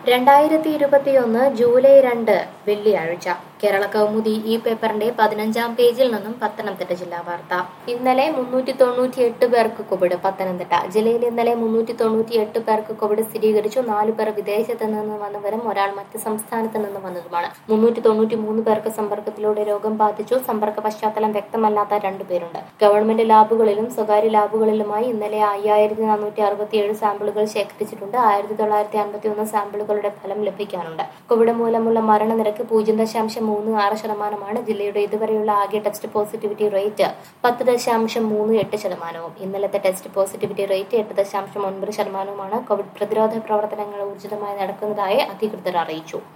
രണ്ടായിരത്തി ഇരുപത്തിയൊന്ന് ജൂലൈ രണ്ട് വെള്ളിയാഴ്ച കേരള കൗമുദി ഈ പേപ്പറിന്റെ പതിനഞ്ചാം പേജിൽ നിന്നും പത്തനംതിട്ട ജില്ലാ വാർത്ത ഇന്നലെ മുന്നൂറ്റി തൊണ്ണൂറ്റി എട്ട് പേർക്ക് കോവിഡ് പത്തനംതിട്ട ജില്ലയിൽ ഇന്നലെ മുന്നൂറ്റി തൊണ്ണൂറ്റി എട്ട് പേർക്ക് കോവിഡ് സ്ഥിരീകരിച്ചു നാലു പേർ വിദേശത്ത് നിന്ന് വന്നവരും ഒരാൾ മറ്റ് സംസ്ഥാനത്ത് നിന്ന് വന്നതുമാണ് മുന്നൂറ്റി തൊണ്ണൂറ്റി മൂന്ന് പേർക്ക് സമ്പർക്കത്തിലൂടെ രോഗം ബാധിച്ചു സമ്പർക്ക പശ്ചാത്തലം വ്യക്തമല്ലാത്ത രണ്ടു പേരുണ്ട് ഗവൺമെന്റ് ലാബുകളിലും സ്വകാര്യ ലാബുകളിലുമായി ഇന്നലെ അയ്യായിരത്തി നാനൂറ്റി അറുപത്തിയേഴ് സാമ്പിളുകൾ ശേഖരിച്ചിട്ടുണ്ട് ആയിരത്തി തൊള്ളായിരത്തി അൻപത്തി ഒന്ന് സാമ്പിളുകളുടെ ഫലം ലഭിക്കാനുണ്ട് കോവിഡ് മൂലമുള്ള മരണനിരക്ക് പൂജ്യം ദശാംശം മൂന്ന് ആറ് ശതമാനമാണ് ജില്ലയുടെ ഇതുവരെയുള്ള ആകെ ടെസ്റ്റ് പോസിറ്റിവിറ്റി റേറ്റ് പത്ത് ദശാംശം മൂന്ന് എട്ട് ശതമാനവും ഇന്നലത്തെ ടെസ്റ്റ് പോസിറ്റിവിറ്റി റേറ്റ് എട്ട് ദശാംശം ഒൻപത് ശതമാനവുമാണ് കോവിഡ് പ്രതിരോധ പ്രവർത്തനങ്ങൾ ഊർജിതമായി നടക്കുന്നതായി അധികൃതർ അറിയിച്ചു